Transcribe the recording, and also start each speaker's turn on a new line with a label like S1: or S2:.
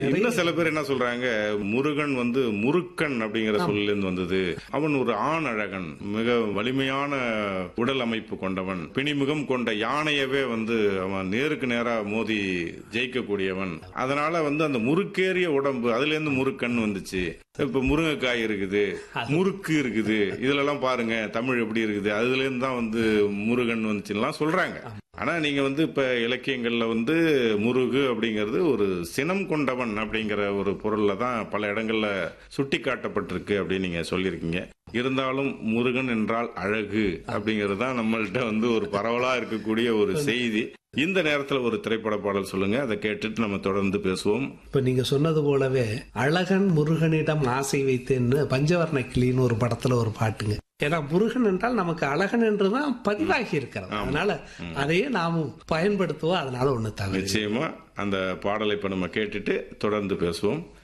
S1: இன்னும் சில பேர் என்ன சொல்றாங்க முருகன் வந்து முருக்கன் அப்படிங்கிற சொல்லிலிருந்து வந்தது அவன் ஒரு ஆண் அழகன் மிக வலிமையான உடல் அமைப்பு கொண்டவன் பிணிமுகம் கொண்ட யானையவே வந்து அவன் நேருக்கு நேரா மோதி ஜெயிக்கக்கூடியவன் அதனால வந்து அந்த முறுக்கேறிய உடம்பு அதுல இருந்து முருக்கன் வந்துச்சு இப்ப முருங்கைக்காய் இருக்குது முறுக்கு இருக்குது இதுல எல்லாம் பாருங்க தமிழ் எப்படி இருக்குது அதுல இருந்து தான் வந்து முருகன் வந்துச்சுலாம் சொல்றாங்க ஆனா நீங்க வந்து இப்ப இலக்கியங்கள்ல வந்து முருகு அப்படிங்கிறது ஒரு சினம் கொண்டவன் அப்படிங்கிற ஒரு பொருள்ல தான் பல இடங்கள்ல சுட்டி காட்டப்பட்டிருக்கு அப்படின்னு நீங்க சொல்லியிருக்கீங்க இருந்தாலும் முருகன் என்றால் அழகு அப்படிங்கிறது தான் நம்மள்ட்ட வந்து ஒரு பரவலா இருக்கக்கூடிய ஒரு செய்தி இந்த நேரத்துல ஒரு திரைப்பட பாடல் சொல்லுங்க அதை கேட்டுட்டு நம்ம தொடர்ந்து பேசுவோம்
S2: இப்ப நீங்க சொன்னது போலவே அழகன் முருகனிடம் ஆசை வைத்தேன்னு பஞ்சவர்ண கிளின்னு ஒரு படத்துல ஒரு பாட்டுங்க ஏன்னா முருகன் என்றால் நமக்கு அழகன் என்றுதான் பதிவாகி இருக்கிறது அதனால அதையே நாமும் பயன்படுத்துவோம் அதனால ஒண்ணு தவிர
S1: நிச்சயமா அந்த பாடலை இப்ப நம்ம கேட்டுட்டு தொடர்ந்து பேசுவோம்